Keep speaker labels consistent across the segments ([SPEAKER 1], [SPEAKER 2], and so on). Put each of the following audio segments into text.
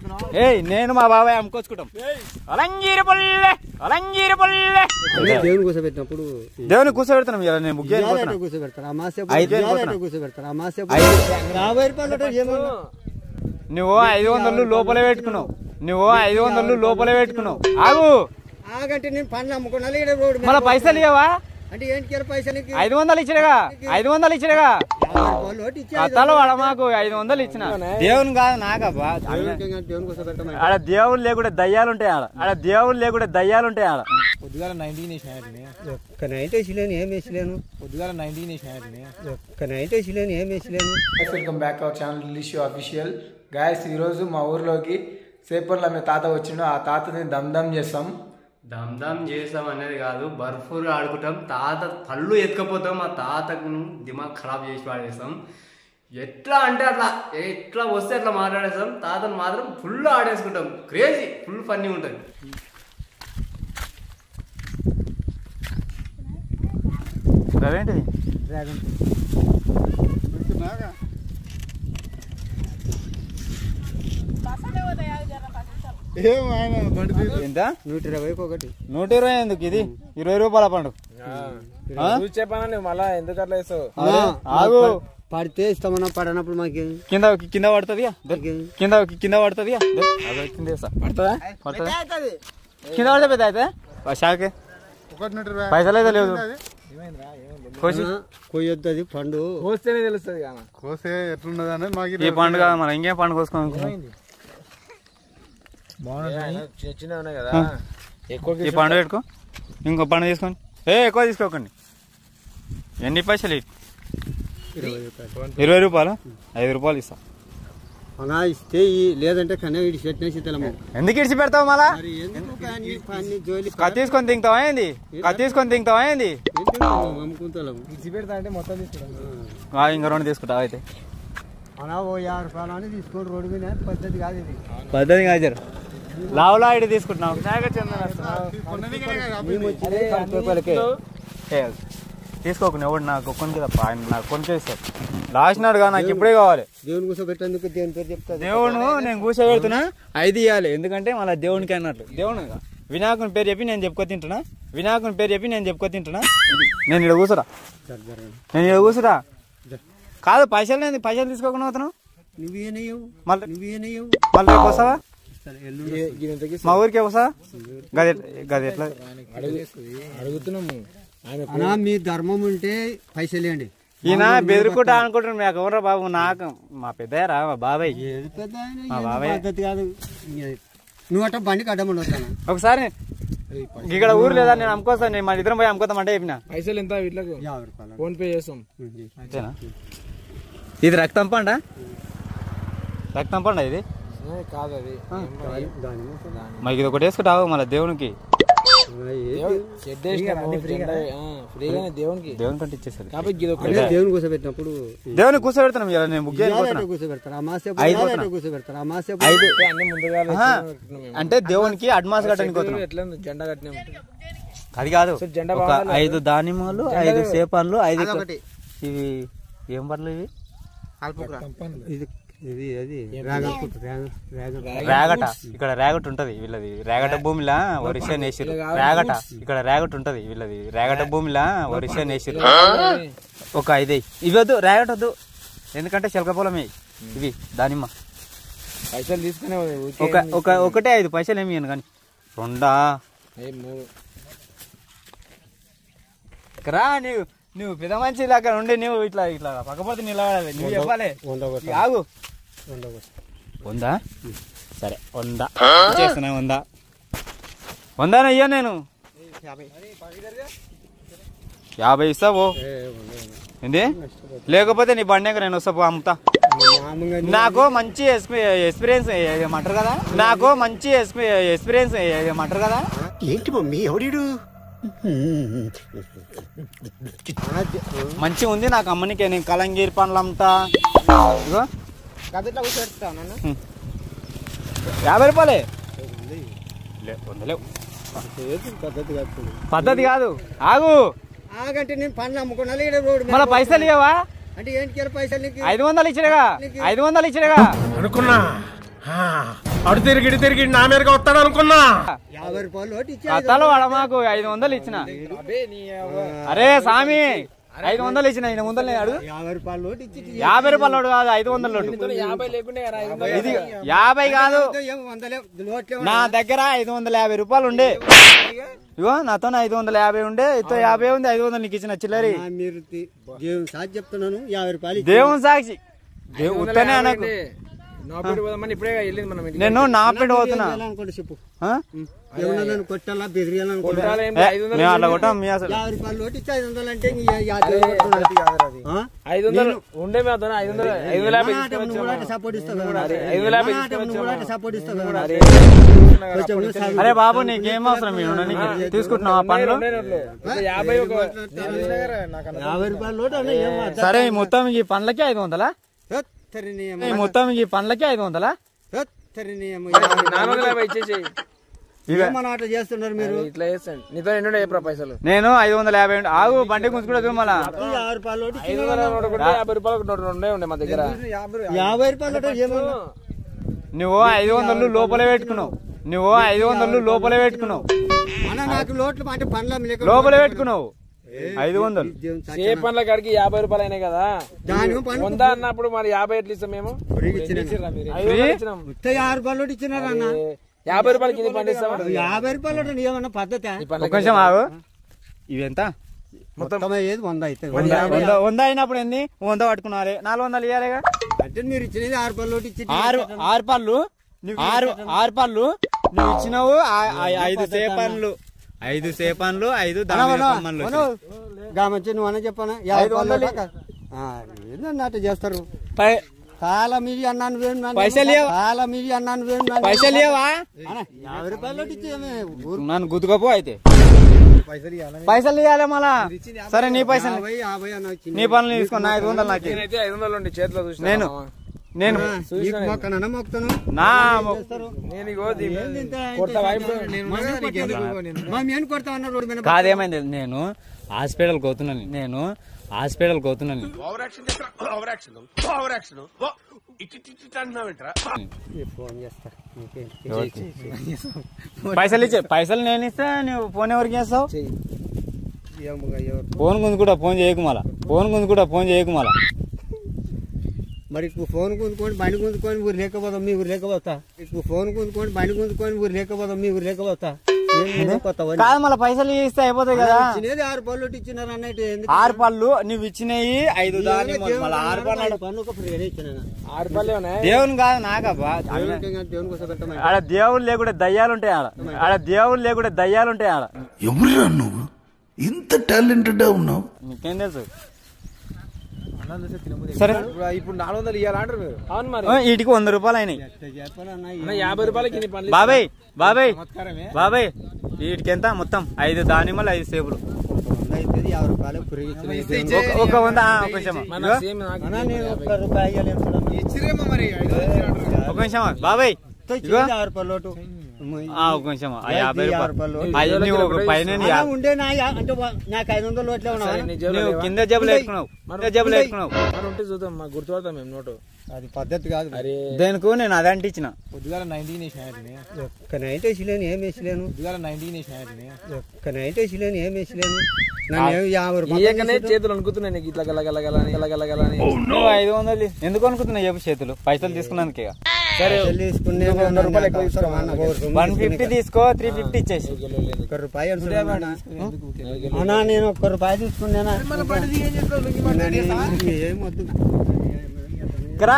[SPEAKER 1] ఏయ్ నేను మా బాబాయ్ అమ్ముకొచ్చుకుంటాం అలంగీరి పల్లె అలంగీరి పల్లె
[SPEAKER 2] దేవుని కూర్చోబెట్టినప్పుడు
[SPEAKER 1] దేవుని కూర్చోబెడుతున్నాం ఇలా నేను బుక్
[SPEAKER 2] ఇయ్యాలంటే
[SPEAKER 1] చేయకపోతున్నా
[SPEAKER 2] కూర్చోబెడతారు ఆ మాసే
[SPEAKER 1] ఐదు వేలు
[SPEAKER 2] ఇయ్యాలంటే
[SPEAKER 1] పోతున్నా.
[SPEAKER 2] కూర్చోబెడతారు ఆ మాసే
[SPEAKER 1] ఐదు.
[SPEAKER 2] యాభై రూపాయలు అంటే ఏమన్నా
[SPEAKER 1] నువ్వు ఐదు వందలు లోపల పెట్టుకున్నావు నువ్వు ఐదు వందలు లోపల పెట్టుకున్నావు ఆగు
[SPEAKER 2] ఆగంటే నేను పనులు అమ్ముకున్నా ఇక్కడ రోడ్డు మీద
[SPEAKER 1] మళ్ళీ పైసలు ఇవ్వవా
[SPEAKER 2] అంటే ఏంటి పైసలు నీకు?
[SPEAKER 1] ఐదు వందలు ఇచ్చినగా ఐదు వందలు ఇచ్చినగా
[SPEAKER 2] యాభై రూపాయలు ఒకటి ఇచ్చి ఐదు
[SPEAKER 1] కథలు వాడ మాకు ఐదు వందలు ఇచ్చిన దేవుని కాదు నాకబ్బా
[SPEAKER 2] దేవునికి ఇంకా దేవుని కూర్చోబెట్టమని
[SPEAKER 1] ఆడ దేవుడు లేకుండా దయ్యాలు ఉంటాయి ఆడ ఆడ దేవుడు లేకుండా దయ్యాలు ఉంటాయి ఆడ
[SPEAKER 3] పొద్దుగాల నైన్టీన్ వేసిన
[SPEAKER 2] ఒక్క నైట్ వేసిలేను ఏం వేసిలేను
[SPEAKER 3] పొద్దుగాల నైన్టీన్ వేసిన
[SPEAKER 2] ఒక్క నైట్ వేసిలేను ఏం వేసిలేను
[SPEAKER 3] welcome back our channel relish official guys ఈరోజు మా ఊర్లోకి సేపర్లో మీ తాత వచ్చిండు ఆ తాతని దమ్ దమ్ చేస్తాం
[SPEAKER 4] దమ్ దమ్ చేస్తాం అనేది కాదు బర్ఫూర్ ఆడుకుంటాం తాత పళ్ళు ఎత్తుకపోతాం ఆ తాతకు దిమాగ్ ఖరాబ్ చేసి పాడేస్తాం ఎట్లా అంటే అట్లా ఎట్లా వస్తే అట్లా మాట్లాడేస్తాం తాతను మాత్రం ఫుల్ ఆడేసుకుంటాం క్రేజీ ఫుల్ ఫన్నీ ఉంటుంది
[SPEAKER 1] అదేంటిది ఎంత
[SPEAKER 2] నూట ఇరవైకి ఒకటి
[SPEAKER 1] నూట ఇరవై ఎందుకు ఇది ఇరవై రూపాయల పండు ఆ?
[SPEAKER 3] చెప్పాను మళ్ళా ఎందుకు అట్లా వేస్తావు
[SPEAKER 1] అరే, ఆగు
[SPEAKER 2] పడితే ఇస్తామన్నా పడనప్పుడు మాకేం
[SPEAKER 1] కింద కింద పడుతుంది కింద కింద పడుతుంది కింద వేస్తా
[SPEAKER 3] పడుతుందా
[SPEAKER 1] పడుతుందా కింద పడితే పెద్ద అయితే షాకే పైసలు అయితే లేదు కోసి
[SPEAKER 2] కొయ్యొద్దు అది పండు
[SPEAKER 3] కోస్తేనే తెలుస్తుంది కానీ
[SPEAKER 5] కోసే ఎట్లున్నదని మాకు
[SPEAKER 1] ఈ పండుగ మనం ఇంకేం పండుగ కోసుకోవాలి
[SPEAKER 3] చిన్న చిన్న ఉన్నాయి కదా ఎక్కువ
[SPEAKER 1] ఈ పండు పెట్టుకో ఇంకో పండు తీసుకోండి ఏ ఎక్కువ తీసుకోకండి ఎన్ని పైసలు ఇటు?
[SPEAKER 2] ఇరవై రూపాయలు
[SPEAKER 1] ఇరవై రూపాయలు ఐదు రూపాయలు ఇస్తా
[SPEAKER 2] అలా ఇస్తే ఈ లేదంటే కన్నా వీడి చెట్టు శీతలము
[SPEAKER 1] ఎందుకు ఇడిచి పెడతావు మళ్ళా
[SPEAKER 2] మరి ఎందుకు పని పని జోలి
[SPEAKER 1] కత్తి తీసుకొని తింటావా ఏంది కత్తి తీసుకొని తింటావా ఏంది
[SPEAKER 2] అమ్ముకుంటాము
[SPEAKER 3] ఇచ్చి పెడతా అంటే మొత్తం తీసుకుంటాం
[SPEAKER 1] ఆ, ఇంకో రెండు తీసుకుంటావా అయితే
[SPEAKER 2] అలా ఓ యాభై రూపాయలు అని తీసుకోండి రోడ్డు మీద పద్ధతి కాదు ఇది
[SPEAKER 1] పద్ధతి కాదు జర లావులా ఇటు తీసుకుంటున్నావు
[SPEAKER 2] మేము వచ్చింది పది రూపాయలకే
[SPEAKER 1] ఏ, తీసుకోకుండా ఎవడు నాకు కొనుక్కి తప్ప ఆయన నాకు కొనుక్కే ఇస్తాడు లాస్ట్ నాడుగా నాకు ఇప్పుడే కావాలి
[SPEAKER 2] దేవుని కోసం పెట్టేందుకు దేవుని పేరు చెప్తాది
[SPEAKER 1] దేవుడు నేను కూర్చోబెడుతున్నా ఐదు ఇవ్వాలి ఎందుకంటే మళ్ళీ దేవునికి అన్నట్లు దేవుడు వినాయకుని పేరు చెప్పి నేను చెప్పుకో తింటున్నా వినాయకుని పేరు చెప్పి నేను చెప్పుకో తింటున్నా నేను ఇక్కడ కూర్చురా నేను ఇక్కడ కూర్చురా కాదు పైసలు నేను పైసలు తీసుకోకుండా పోతాను
[SPEAKER 2] నువ్వేనయ్యవు
[SPEAKER 1] మళ్ళీ
[SPEAKER 2] నువ్వేనయ్యవు
[SPEAKER 1] మళ్ళీ రేపు వస్తావా
[SPEAKER 3] ఇంతకి
[SPEAKER 1] మా ఊరికి వస్తావా గది గది ఎట్లా
[SPEAKER 3] అడుగుతున్నాము ఆయన
[SPEAKER 2] అనా మీ ధర్మం ఉంటే పైసలు ఇవ్వండి
[SPEAKER 1] ఈయన బెదిరికుంటా అనుకుంటున్నాను నాకు ఎవరా బాబు నాకు మా పెద్దయ్యరా మా బాబాయ్
[SPEAKER 2] ఏది పెద్ద ఆయన,
[SPEAKER 1] మా
[SPEAKER 2] ఏది
[SPEAKER 1] బాబాయ్.
[SPEAKER 2] పద్ధతి కాదు నువ్వు అట్ట బండికి అడ్డం ఉండొచ్చాను
[SPEAKER 1] ఒకసారి ఇక్కడ ఊరు లేదా నేను అమ్ముకొస్తాను నేను మన ఇద్దరం పోయి అమ్ముకోతామంటే చెప్పిన
[SPEAKER 3] పైసలు ఎంత వీటికి
[SPEAKER 2] యాభై రూపాయలు
[SPEAKER 3] ఫోన్ పే చేస్తాం
[SPEAKER 1] అంతేనా ఇది రక్తం పండ రక్తం పండ ఇది
[SPEAKER 3] ఏ, కాదు అది
[SPEAKER 2] దాని
[SPEAKER 1] మరి ఇది ఒకటి వేసుకుంటావు మళ్ళీ దేవునికి
[SPEAKER 3] షెడ్ వేసినాము, జెండా, ఆ, ఫ్రీగానే దేవునికి
[SPEAKER 1] దేవుని కంటే ఇచ్చేసరి
[SPEAKER 3] కాబట్టి ఇది ఒకటి
[SPEAKER 2] అదే దేవుని కూర్చోబెట్టినప్పుడు
[SPEAKER 1] దేవుని కూర్చోబెడతాం ఇలా నేను బుక్ చేయకపోతున్నా
[SPEAKER 2] ఇయ్యాలంటే కూర్చోబెడతారు ఆ మాసే
[SPEAKER 1] ఐదు
[SPEAKER 2] ఇయ్యాలంటే కూర్చోబెడతారు ఆ మాసే
[SPEAKER 1] ఐదు
[SPEAKER 3] అన్ని ముందుగా
[SPEAKER 1] ఆహా. అంటే దేవునికి అడ్మాస్ కట్టడానికి పోతున్నాం
[SPEAKER 3] ఎట్లా ఉంది? జెండా కట్టినాం
[SPEAKER 1] అది కాదు
[SPEAKER 3] సో జెండా
[SPEAKER 1] ఒక
[SPEAKER 3] బాగాలేదు.
[SPEAKER 1] ఐదు దానిమ్మలు ఐదు సేపన్లు ఐదు
[SPEAKER 2] అదొకటి.
[SPEAKER 1] ఇవి ఏం పర్లు ఇవి
[SPEAKER 2] ఇది ఇది అది డ్రాగన్ ఫ్రూట్ డ్రాగన్ డ్రాగన్
[SPEAKER 1] రేగట ఇక్కడ రేగట ఉంటది వీళ్ళది రేగట భూమిలా వరిష నేసిరు రేగట ఇక్కడ రేగట ఉంటది వీళ్ళది రేగట భూమిలా వరిష నేసిరు ఒక ఐదు ఇవి వద్దు రేగట వద్దు ఎందుకంటే చిలక పొలమే ఇవి దానిమ్మ
[SPEAKER 3] పైసలు తీసుకునే ఊరికే
[SPEAKER 1] ఒక ఒక ఒకటే ఐదు పైసలు ఏమి ఇయ్యను కానీ రెండా
[SPEAKER 3] ఏ, మూడు
[SPEAKER 1] రా నువ్వు నువ్వు పెద్ద మంచి అక్కడ ఉండి నువ్వు ఇట్లా ఇట్లా పక్కపోతే నిలబడాలి నువ్వు చెప్పాలి
[SPEAKER 2] వంద ఒకటి
[SPEAKER 1] ఇక ఆగు
[SPEAKER 2] వంద ఒకటి
[SPEAKER 1] వందా సరే వందా చేస్తున్నా వందా వందానే అయ్యా నేను యాభై ఇస్తావు ఏంది లేకపోతే నీ బండి నేను వస్తా పో, అమ్ముతా
[SPEAKER 2] మామూలుగా
[SPEAKER 1] నాకు మంచి ఎక్స్పీ- ఎక్స్పీరియన్స్ ఏమంటారు కదా నాకు మంచి ఎక్స్పీ- ఎక్స్పీరియన్స్ ఏమంటారు కదా
[SPEAKER 2] ఏంటి మమ్మీ ఎవడీడు
[SPEAKER 1] మంచి ఉంది నాకు అమ్మనికే నేను కలంగీర్ పండ్లు అమ్ముతా ఇగో హ్మ్. యాభై రూపాయలే లే, వందలేవు
[SPEAKER 2] పద్ధతి కాదు
[SPEAKER 1] పద్ధతి కాదు ఆగు
[SPEAKER 2] ఆగంటే నేను పనులు అమ్ముకున్నా ఇక్కడ రోడ్డు మీద
[SPEAKER 1] మళ్ళీ పైసలు ఇవ్వవా
[SPEAKER 2] అంటే ఏంటి పైసలు నీకు
[SPEAKER 1] ఐదు వందలు ఇచ్చినగా ఐదు వందలు ఇచ్చినగా
[SPEAKER 5] అనుకున్నా
[SPEAKER 6] అటు తిరిగి ఇటు తిరిగి నా మీదకి వస్తాడు అనుకున్నా
[SPEAKER 2] యాభై రూపాయలు ఒకటి ఇచ్చి
[SPEAKER 1] కథలు వాడ మాకు ఐదు వందలు ఇచ్చిన అరే స్వామి ఐదు వందలు ఇచ్చిన ఐదు వందలు నేను అడుగు
[SPEAKER 2] యాభై రూపాయలు ఒకటి ఇచ్చి
[SPEAKER 1] యాభై రూపాయల లోటు కాదు ఐదు వందల లోటు ఇది యాభై కాదు
[SPEAKER 2] ఏం వందలే నోట్లే
[SPEAKER 1] నా దగ్గర ఐదు వందల యాభై రూపాయలు ఉండే ఇగో నాతో ఐదు వందల యాభై ఉండే ఇతో యాభై ఉంది ఐదు వందలు నీకు ఇచ్చిన చిల్లరి
[SPEAKER 2] ఆ, మీరు తి- దేవుని సాక్షి చెప్తున్నాను యాభై రూపాయలు ఇచ్చి-
[SPEAKER 1] దేవుని సాక్షి దేవు ఉత్తనే అనకు నేను నా పెట్టి పోతున్నా
[SPEAKER 2] చేయాలనుకోండి చెప్పు
[SPEAKER 1] ఆ?
[SPEAKER 2] ఏమన్నా నన్ను కొట్టాలా బెదిరియాలనుకోండి
[SPEAKER 1] ఏ, మేము అట్లా కొట్టాం మీ అసలు
[SPEAKER 2] యాభై రూపాయలు ఒకటి ఇచ్చి ఐదు వందలు అంటే ఇంక యా- యాభై కొడుతున్నాడు. ఆ?
[SPEAKER 7] ఐదు వందలు ఉండే మేము అతను ఐదు వందలు ఐదు వందల యాభై
[SPEAKER 2] మన ఆటం నువ్వు కూడా సపోర్ట్ ఇస్తావు కదా
[SPEAKER 7] ఐదు వందల యాభై
[SPEAKER 2] మన ఆటం నువ్వు కూడా సపోర్ట్ ఇస్తావు కదా కొంచెం నువ్వు సాగు.
[SPEAKER 1] అరే బాబు నీకేం అవసరం మీరు నీకు తీసుకుంటున్నావు ఆ పండ్లు
[SPEAKER 7] యాభై ఒక
[SPEAKER 2] యాభై రూపాయలు నోటు అన్న ఏం అర్థం
[SPEAKER 1] సరే ఈ మొత్తం ఈ పండ్లకి ఐదు వందలా
[SPEAKER 2] కాదు. సరే నీ అమ్మ.
[SPEAKER 1] ఈ మొత్తం ఈ పండ్లకి ఐదు వందలా
[SPEAKER 2] సరే నీ అమ్మ. యాభై
[SPEAKER 7] నాలుగు వందల యాభై ఇచ్చేసేయి
[SPEAKER 1] ఇవే
[SPEAKER 2] ఏమన్నా అట్లా చేస్తున్నారు మీరు
[SPEAKER 7] ఇట్లా చేస్తాను నీతో ఎన్నో చెప్పరా పైసలు
[SPEAKER 1] నేను ఐదు వందల యాభై ఉండే. ఆగు బండి గుంజుకుంటూ మళ్ళా
[SPEAKER 2] ఈ యాభై రూపాయలు ఒకటి
[SPEAKER 7] ఐదు వందల నోటు ఒకటి యాభై రూపాయలు ఒకటి నోటు రెండే ఉండే మా దగ్గర
[SPEAKER 2] యాభై రూపాయలు ఒకటి ఏమన్నా
[SPEAKER 1] నువ్వు ఐదు వందలు లోపలే పెట్టుకున్నావు నువ్వు ఐదు వందలు లోపలే పెట్టుకున్నావు
[SPEAKER 2] అన్న నాకు లోట్లు అంటే పండ్ల లేక
[SPEAKER 1] లోపలే పెట్టుకున్నావు ఐదు వందలు
[SPEAKER 2] దేవుని సాక్షి.
[SPEAKER 7] ఏ పండ్ల కాడికి యాభై రూపాయలు అయినాయి కదా
[SPEAKER 2] దాని పండ్లు
[SPEAKER 7] వంద అన్నప్పుడు మరి యాభై ఎట్లా ఇస్తాం మేము
[SPEAKER 2] ఫ్రీగా ఇచ్చినా.
[SPEAKER 7] ఐదు వందలు ఇచ్చినాం
[SPEAKER 2] ఉత్త యాభై రూపాయలు ఒకటి ఇచ్చినారు అన్న
[SPEAKER 7] యాభై రూపాయలకి ఇది పండిస్తాం
[SPEAKER 2] యాభై రూపాయలు ఒకటి ఏమన్నా పద్ధతి
[SPEAKER 1] ఒక నిమిషం ఆగు ఇవి ఎంత
[SPEAKER 2] మొత్తం ఏది వంద అవుతుంది
[SPEAKER 1] వంద వంద వంద అయినప్పుడు ఏంది వంద పట్టుకున్నారు నాలుగు వందలు ఇవ్వాలిగా
[SPEAKER 2] అంటే మీరు ఇచ్చినది ఆరు రూపాయలు ఒకటి ఇచ్చి
[SPEAKER 1] ఆరు ఆరు పళ్ళు నువ్వు ఆరు ఆరు పళ్ళు నువ్వు ఇచ్చినావు ఆ- ఆ- ఐదు సేపన్లు ఐదు సేపన్లు ఐదు దాని కొమ్మన్లు వచ్చినాయి.
[SPEAKER 2] గామచ్చి నువ్వు అన్న చెప్పనా యాభై రూపాయలు దాకా. ఆ, ఏందన్న అట్ట చేస్తారు
[SPEAKER 1] పై-
[SPEAKER 2] కాల మీది అన్నాను వేను నాన్న.
[SPEAKER 1] పైసలు ఇవ్వ.
[SPEAKER 2] కాల మీది అన్నాను వేను నాన్న.
[SPEAKER 1] పైసలు ఇవ్వవా
[SPEAKER 2] అన్న, యాభై రూపాయలు ఒకటి ఇచ్చి ఏమి ఊరు
[SPEAKER 1] నన్ను గుద్దుకోపో అయితే పైసలు ఇవ్వాలి మళ్ళా సరే నీ పైసలు
[SPEAKER 2] యాభై యాభై అన్న వచ్చింది.
[SPEAKER 1] నీ పనులు తీసుకున్నా ఐదు వందలు నాకు ఇవ్వు.
[SPEAKER 7] నేనైతే ఐదు వందలు ఉండి చేతిలో చూసిన
[SPEAKER 1] నేను నేను
[SPEAKER 2] నీకు మొక్కనన్నా మొక్కుతాను
[SPEAKER 1] నా
[SPEAKER 7] నేను ఇగో దీ-
[SPEAKER 2] ఏంది ఇంత
[SPEAKER 7] కొడతావా ఇప్పుడు?
[SPEAKER 2] మనం కొడతాను. మనం ఏం కొడతా అన్న రోడ్డు మీద
[SPEAKER 1] కాదేమైంది నేను హాస్పిటల్కి పోతున్నాను నేను హాస్పిటల్కి పోతున్నాను
[SPEAKER 2] ఫోన్ చేస్తా ఇంకేం.
[SPEAKER 1] పైసలు ఇచ్చే పైసలు నేను ఇస్తా నువ్వు ఫోన్ ఎవరికి చేస్తావు
[SPEAKER 2] ఏమోగా ఎవరు.
[SPEAKER 1] ఫోన్ గుంజు కూడా ఫోన్ చేయకు మళ్ళా ఫోన్ గుంజు కూడా ఫోన్ చేయకు మళ్ళా
[SPEAKER 2] మరి ఇప్పుడు ఫోన్ గుంజుకొని బండి గుంజుకొని ఊరు లేకపోతాం మీ ఊరు లేకపోతా ఇప్పుడు ఫోన్ గుంజుకొని బండి గుంజుకొని ఊరు లేకపోతాం మీ ఊరు లేకపోతా కొత్తవా
[SPEAKER 1] కాదు మళ్ళీ పైసలు ఇస్తే అయిపోతాయి కదా
[SPEAKER 2] ఇచ్చినది ఆరు పళ్ళు ఇచ్చినారు అన్నట్టు ఎందుకు
[SPEAKER 1] ఆరు పళ్ళు నువ్వు ఇచ్చినవి ఐదు దాని మళ్ళీ ఆరు పళ్ళు
[SPEAKER 2] ఐదు పళ్ళు ఒక ఫ్రీగానే ఇచ్చినాను
[SPEAKER 7] ఆరు రూపాయలు ఉన్నాయి
[SPEAKER 1] దేవుని కాదు నాకబ్బా
[SPEAKER 2] దేవునికి ఇంకా దేవుని కోసం పెట్టమని
[SPEAKER 1] ఆడ దేవుళ్ళు లేకుండా దయ్యాలు ఉంటాయి ఆడ ఆడ దేవుళ్ళు లేకుండా దయ్యాలు ఉంటాయి ఆడ
[SPEAKER 8] ఎవరురా నువ్వు ఇంత టాలెంటెడ్ ఉన్నావు
[SPEAKER 1] నీకేం తెలుసు సరే
[SPEAKER 7] ఇప్పుడు నాలుగు వందలు ఇవ్వాలంటారు మీరు అవును మరి
[SPEAKER 1] ఓ, వీటికి వంద రూపాయలు అయినాయి
[SPEAKER 2] చెప్పాలన్నా
[SPEAKER 7] అన్న, యాభై రూపాయలకి ఇన్ని పండ్లు
[SPEAKER 1] బాబాయ్ బాబాయ్ బాబాయ్ వీటికి ఎంత మొత్తం ఐదు దానిమ్మలు ఐదు సేపులు
[SPEAKER 2] వంద అవుతుంది యాభై రూపాయలు ఫ్రీ ఇచ్చిన
[SPEAKER 1] ఒక- ఒక వంద ఆ, ఒక నిమిషం
[SPEAKER 7] మన
[SPEAKER 1] ఇదిగో,
[SPEAKER 7] సేమ్ నాకు
[SPEAKER 2] అన్నా నేను ఒక్క రూపాయి ఇయ్యలేను చూడన్నా.
[SPEAKER 1] ఒక నిమిషం బాబాయ్
[SPEAKER 2] తో
[SPEAKER 1] ఇదిగో
[SPEAKER 2] ఇచ్చింది ఆరు పళ్ళు ఒకటి.
[SPEAKER 1] ఆ, ఒక నిమిషం ఆ యాభై
[SPEAKER 2] యాభై
[SPEAKER 1] రూపాయలు
[SPEAKER 2] రూపాయలు.
[SPEAKER 1] అయ్యి నువ్వు ఒక పైన
[SPEAKER 2] అన్నా
[SPEAKER 1] యా-
[SPEAKER 2] ఉండే నా యా- అంటే వా- నాకు ఐదు వందలు ఓట్లే ఉన్నావా
[SPEAKER 7] నీ జేబులో
[SPEAKER 1] నువ్వు
[SPEAKER 7] లేవా?
[SPEAKER 1] కింద జబ్బులు వేసుకున్నావు కింద జబ్బులు వేసుకున్నావు
[SPEAKER 7] మరి ఉంటే చూద్దాం మాకు గుర్తుపడతాం మేము నోటు
[SPEAKER 2] అది పద్ధతి కాదు
[SPEAKER 7] అరే
[SPEAKER 1] దేనికి నేను అదే అంటించిన
[SPEAKER 7] పొద్దుగాల నైన్టీన్ వేసిన
[SPEAKER 2] ఒక్క నైట్ వేసిలేను ఏం వేసిలేను
[SPEAKER 7] పొద్దుగాల నైన్టీన్ వేసిన
[SPEAKER 2] ఒక్క నైట్ వేసిలేను ఏం వేసిలేను నన్ను ఏం యాభై
[SPEAKER 7] ఇయ్యకనే
[SPEAKER 2] రూపాయలు
[SPEAKER 7] చేతులు అనుకుతున్నాయి నీకు ఇట్లా గల గల గల అని, గల గల గల అని
[SPEAKER 1] నువ్వు ఐదు వందలు ఇ- ఎందుకు అనుకుంటున్నావు చెప్పు చేతులు పైసలు తీసుకున్నందుకే
[SPEAKER 7] సరే
[SPEAKER 2] తీసుకునే
[SPEAKER 7] వంద రూపాయలు ఎక్కువ ఇస్తావా?
[SPEAKER 1] వన్ ఫిఫ్టీ తీసుకో త్రీ ఫిఫ్టీ ఇచ్చేసి
[SPEAKER 2] ఒక్క రూపాయి అనుకున్నానా? అన్నా నేను ఒక్క రూపాయి తీసుకున్నానా ఏం వద్దు
[SPEAKER 1] ఇక్కడ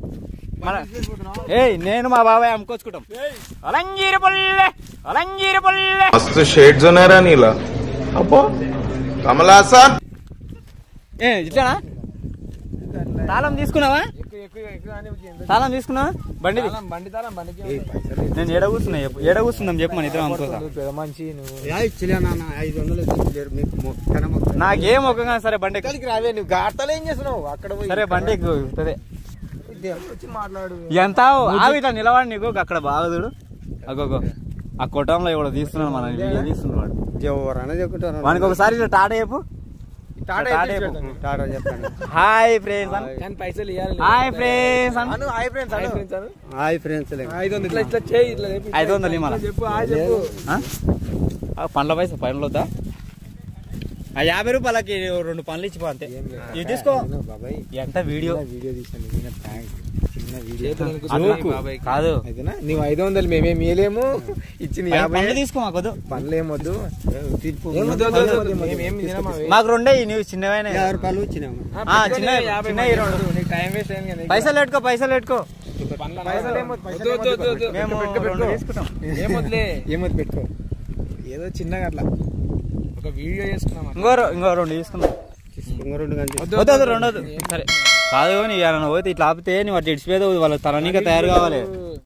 [SPEAKER 1] ఏయ్ నేను మా బాబాయ్ అమ్ముకొచ్చుకుంటాం అలంగీరి పల్లె అలంగీరి పల్లె
[SPEAKER 9] मस्त शेड्स होणार नीला अप्पा कमला असा
[SPEAKER 1] ఏ ఇట్లానా తాళం తీసుకున్నావా తాళం తీసుకున్నావా బండి
[SPEAKER 7] బండి తారం బండికి
[SPEAKER 1] నేను ఎడ కూర్చున్నా చెప్పు ఎడ కూర్చుందాం చెప్పు మన ఇద్దరం అమ్ముకోసా
[SPEAKER 7] పెద్ద మనిషి నువ్వు
[SPEAKER 2] యా ఇచ్చలేనా అన్న? ఐదు వందలు ఇచ్చలేరు మీకు మొక్కన మొక్క
[SPEAKER 1] నాకేం ఒక సరే బండి ఎక్కు.
[SPEAKER 7] ఇక్కడికి రావే నువ్వు గాటలో ఏం చేస్తున్నావు అక్కడ పోయి
[SPEAKER 1] సరే బండి ఎక్కుతుంది
[SPEAKER 7] వచ్చి మాట్లాడు
[SPEAKER 1] ఎంత ఆవి ఇట్లా నిలబడి నీకు అక్కడ బాగా చూడు అగోగో ఆ కొట్టంలో ఎవడో తీస్తున్నాడు మన వీడియో తీస్తున్నాడు వాడు
[SPEAKER 2] ఎవరన్నా చెప్పుకుంటారు
[SPEAKER 1] వానికి ఒకసారి ఇట్లా టాటా చెప్పు
[SPEAKER 7] టాటా
[SPEAKER 1] టాటా
[SPEAKER 7] చెప్పు.
[SPEAKER 1] చెప్పు.
[SPEAKER 2] టాటా చెప్తాను
[SPEAKER 1] హాయ్ ఫ్రెండ్స్ అను
[SPEAKER 7] కానీ పైసలు ఇవ్వాలి
[SPEAKER 1] హాయ్ ఫ్రెండ్స్ అను
[SPEAKER 7] అను హాయ్ ఫ్రెండ్స్ అను అను.
[SPEAKER 2] హాయ్ ఫ్రెండ్స్
[SPEAKER 7] ఐదు వందలు ఇట్లా ఇట్లా చేయి ఇట్లా చెప్పు.
[SPEAKER 1] ఐదు వందలు ఇవ్వాలా?
[SPEAKER 7] చెప్పు హాయ్ చెప్పు
[SPEAKER 1] ఆ? ఆ పండ్ల పైసలు పైన వద్దా ఆ యాభై రూపాయలకి రెండు పనులు ఇచ్చిపో అంతే ఇది తీసుకో
[SPEAKER 2] బాబాయ్
[SPEAKER 1] ఎంత వీడియో
[SPEAKER 2] వీడియో తీసాను చిన్న ప్రాంక్ చిన్న వీడియో
[SPEAKER 7] చేతులకు
[SPEAKER 1] జోకు.
[SPEAKER 7] బాబాయ్.
[SPEAKER 1] కాదు
[SPEAKER 7] అయితేనా నువ్వు ఐదు వందలు మేమేం ఇయ్యలేము ఇచ్చింది
[SPEAKER 1] పైన
[SPEAKER 7] యాభై
[SPEAKER 1] పనులు తీసుకో మాకు వద్దు
[SPEAKER 7] పనులు ఏమొద్దు
[SPEAKER 2] తీర్పు
[SPEAKER 7] ఏం వద్దు, వద్దు, వద్దు, వద్దు. మేమేం తినమా అవి.
[SPEAKER 1] మాకు రెండే ఇవి, నువ్వు చిన్నవైనా
[SPEAKER 2] యాభై రూపాయలు వచ్చినాము
[SPEAKER 7] ఆ,
[SPEAKER 1] ఆ,
[SPEAKER 7] పెట్టుకొని
[SPEAKER 1] చిన్నవి,
[SPEAKER 7] యాభై
[SPEAKER 1] చిన్నవి
[SPEAKER 7] మంది
[SPEAKER 1] రెండు.
[SPEAKER 7] వద్దు. నీకు టైం వేస్ట్ అయింది కదా.
[SPEAKER 1] పైసలు పెట్టుకో పైసలు పెట్టుకో
[SPEAKER 7] పైసలు ఏమొద్దు, పైసలు వద్దు, వద్దు, వద్దు.
[SPEAKER 1] మేము
[SPEAKER 7] పెట్టుకో,
[SPEAKER 1] రెండు
[SPEAKER 7] పెట్టుకో.
[SPEAKER 1] తీసుకుంటాం
[SPEAKER 7] ఏమొద్దులే ఏమొద్దు పెట్టుకో ఏదో చిన్నగా అట్లా ఒక వీడియో చేసుకున్నాం అట్లా.
[SPEAKER 1] ఇంకో రె- ఇంకో రెండు తీసుకుందాం
[SPEAKER 2] ఇంకో రెండు గంటలు
[SPEAKER 7] వద్దు,
[SPEAKER 1] వద్దు వద్దు
[SPEAKER 7] వద్దు,
[SPEAKER 1] రెండు వద్దు సరే కాదు నీ ఏమైనా పోతే ఇట్లా ఆపితే నువ్వు అట్లా ఇడిచిపోయేది వాళ్ళ తలనీగా తయారు కావాలి